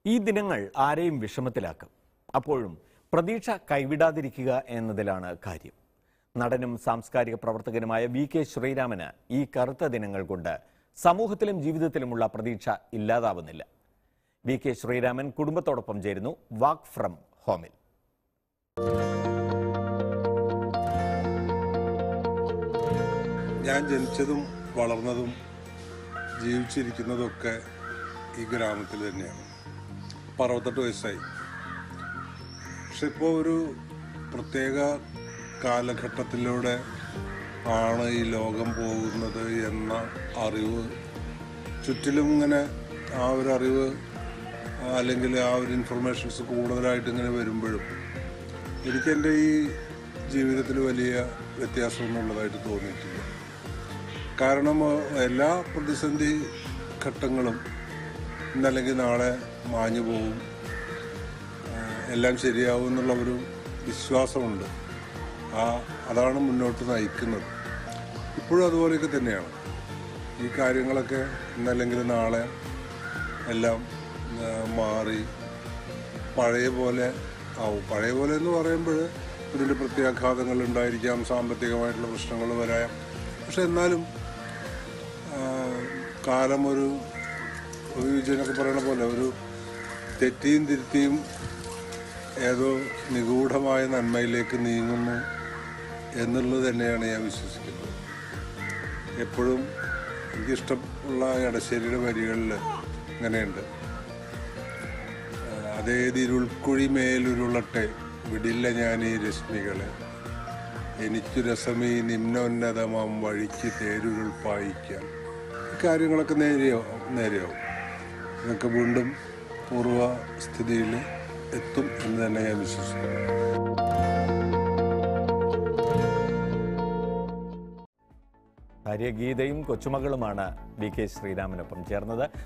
ഈ ദിനങ്ങൾ ആരെയും വിഷമത്തിലാക്കും അപ്പോഴും പ്രതീക്ഷ കൈവിടാതിരിക്കുക എന്നതിലാണ് കാര്യം നടനും സാംസ്കാരിക പ്രവർത്തകനുമായ വി കെ ശ്രീരാമന് ഈ കറുത്ത ദിനങ്ങൾ കൊണ്ട് സമൂഹത്തിലും ജീവിതത്തിലുമുള്ള പ്രതീക്ഷ ഇല്ലാതാവുന്നില്ല വി കെ ശ്രീരാമൻ കുടുംബത്തോടൊപ്പം ചേരുന്നു വാക്ക് ഫ്രം ഹോമിൽ ഞാൻ ജനിച്ചതും വളർന്നതും ജീവിച്ചിരിക്കുന്നതൊക്കെ ഈ ഗ്രാമത്തിൽ തന്നെയാണ് ഇപ്പം അറുപത്തെട്ട് വയസ്സായി പക്ഷെ ഇപ്പോൾ ഒരു പ്രത്യേക കാലഘട്ടത്തിലൂടെ ആണ് ഈ ലോകം പോകുന്നത് എന്ന അറിവ് ചുറ്റിലും ഇങ്ങനെ ആ ഒരു അറിവ് അല്ലെങ്കിൽ ആ ഒരു ഇൻഫർമേഷൻസ് കൂടുതലായിട്ട് ഇങ്ങനെ വരുമ്പോഴും എനിക്കെൻ്റെ ഈ ജീവിതത്തിൽ വലിയ വ്യത്യാസമൊന്നും ഉള്ളതായിട്ട് തോന്നിയിട്ടില്ല കാരണം ഏഹ്, എല്ലാ പ്രതിസന്ധി ഘട്ടങ്ങളും ഇന്നല്ലെങ്കിൽ നാളെ മാഞ്ഞു പോകും ഏഹ്, എല്ലാം ശരിയാവും എന്നുള്ള ഒരു വിശ്വാസമുണ്ട് ആ അതാണ് മുന്നോട്ട് നയിക്കുന്നത് ഇപ്പോഴും അതുപോലെയൊക്കെ തന്നെയാണ് ഈ കാര്യങ്ങളൊക്കെ ഇന്നല്ലെങ്കിൽ നാളെ എല്ലാം ഏഹ്, മാറി പഴയ പോലെ ആവും പഴയ പോലെ എന്ന് പറയുമ്പോൾ ഇതിൻ്റെ പ്രത്യാഘാതങ്ങൾ ഉണ്ടായിരിക്കാം സാമ്പത്തികമായിട്ടുള്ള പ്രശ്നങ്ങൾ വരാം പക്ഷെ എന്നാലും ആ, കാലം ഒരു ഒരു വിജയനൊക്കെ പറയുന്ന പോലെ ഒരു തെറ്റിയും തിരുത്തിയും ഏതോ നിഗൂഢമായ നന്മയിലേക്ക് നീങ്ങുന്നു എന്നുള്ളത് തന്നെയാണ് ഞാൻ വിശ്വസിക്കുന്നത് എപ്പോഴും എനിക്കിഷ്ടമുള്ള എടശ്ശേരിയുടെ വരികളിൽ ഇങ്ങനെയുണ്ട് ആ, അതേതിരുൾക്കുഴി മേലുരുളട്ടെ വിടില്ല ഞാൻ ഈ രശ്മികളെ എനിക്കു രസമീ നിമ്നോന്നതമാം വഴിക്ക് തേരുരുൾ പായിക്കാൻ ഈ കാര്യങ്ങളൊക്കെ നേരെയാവും നേരെയാവും ഇതൊക്കെ വീണ്ടും പൂർവ്വസ്ഥിതിയിൽ എത്തും എന്ന് തന്നെ ഞാൻ വിശ്വസിക്കുന്നു ഭാര്യ ഗീതയും കൊച്ചുമകളുമാണ് വി കെ ശ്രീരാമനൊപ്പം ചേർന്നത്